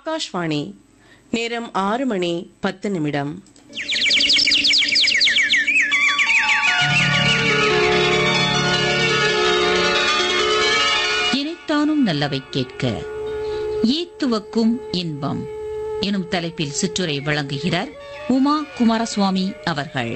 ஆகாஷ்வாணி நேரம் ஆறு மணி பத்து நிமிடம் இனைத்தானும் நல்லவை கேட்க ஈத்துவக்கும் இன்பம் எனும் தலைப்பில் சிற்றுரை வழங்குகிறார் உமா குமாரசுவாமி அவர்கள்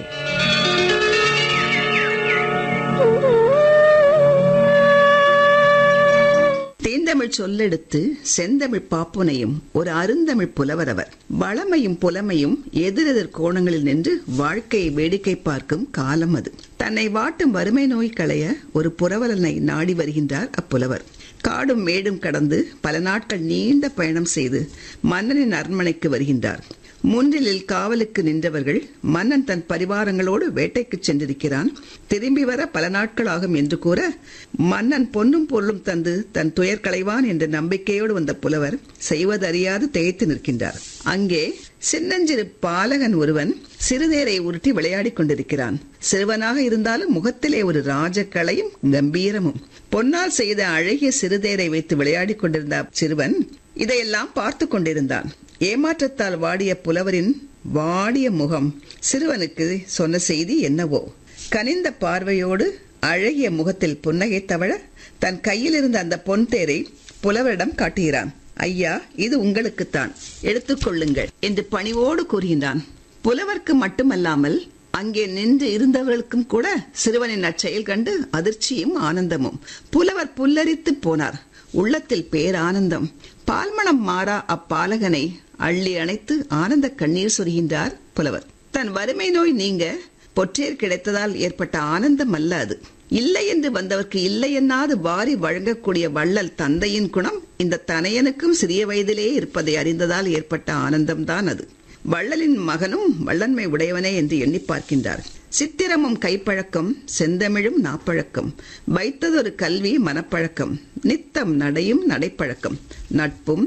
தேந்தமிழ் சொல்லெடுத்து செந்தமிழ் பாப்புனையும் ஒரு அருந்தமிழ் புலவரவர் வளமையும் புலமையும் எதிரெதிர் கோணங்களில் நின்று வாழ்க்கையை வேடிக்கை பார்க்கும் காலம் அது தன்னை வாட்டும் வறுமை நோய் களைய ஒரு புரவலனை நாடி வருகின்றார் அப்புலவர் காடும் மேடும் கடந்து பல நாட்கள் நீண்ட பயணம் செய்து மன்னனின் அரண்மனைக்கு வருகின்றார் முன்னிலில் காவலுக்கு நின்றவர்கள் மன்னன் தன் பரிவாரங்களோடு வேட்டைக்கு சென்றிருக்கிறான் திரும்பி வர பல நாட்கள் ஆகும் என்று கூற மன்னன் பொன்னும் பொருளும் தந்து தன் துயர் களைவான் என்ற நம்பிக்கையோடு வந்த புலவர் செய்வதறியாது திகைத்து நிற்கின்றார் அங்கே சின்னஞ்சிறு பாலகன் ஒருவன் சிறுநேரை உருட்டி விளையாடிக் கொண்டிருக்கிறான் சிறுவனாக இருந்தாலும் முகத்திலே ஒரு ராஜக்கலையும் கம்பீரமும் பொன்னால் செய்த அழகிய சிறுதேரை வைத்து விளையாடிக் கொண்டிருந்த சிறுவன் இதையெல்லாம் பார்த்து கொண்டிருந்தான் ஏமாற்றத்தால் வாடிய புலவரின் வாடிய முகம் சிறுவனுக்கு சொன்ன செய்தி என்னவோ கனிந்த பார்வையோடு அழகிய முகத்தில் புன்னகை தவழ தன் கையில் இருந்த அந்த பொன் தேரை புலவரிடம் காட்டுகிறான் ஐயா இது உங்களுக்குத்தான் எடுத்துக்கொள்ளுங்கள் என்று பணிவோடு கூறுகின்றான் புலவர்க்கு மட்டுமல்லாமல் அங்கே நின்று இருந்தவர்களுக்கும் கூட சிறுவனின் அச்செயல் கண்டு அதிர்ச்சியும் ஆனந்தமும் புலவர் புல்லரித்து போனார் உள்ளத்தில் பேரானந்தம் பால்மணம் மாறா அப்பாலகனை அள்ளி அணைத்து ஆனந்த கண்ணீர் சொரிகின்றார் புலவர் தன் வறுமை நோய் நீங்க பொற்றேர் கிடைத்ததால் ஏற்பட்ட ஆனந்தம் அல்ல அது இல்லை என்று வந்தவர்க்கு இல்லை என்னாது வாரி வழங்கக்கூடிய வள்ளல் தந்தையின் குணம் இந்த தனையனுக்கும் சிறிய வயதிலே இருப்பதை அறிந்ததால் ஏற்பட்ட ஆனந்தம்தான் அது வள்ளலின் மகனும் வள்ளன்மை உடையவனே என்று எண்ணி பார்க்கின்றார் சித்திரமும் கைப்பழக்கம் செந்தமிழும் நாப்பழக்கம் வைத்ததொரு கல்வி மனப்பழக்கம் நித்தம் நடையும் நடைப்பழக்கம் நட்பும்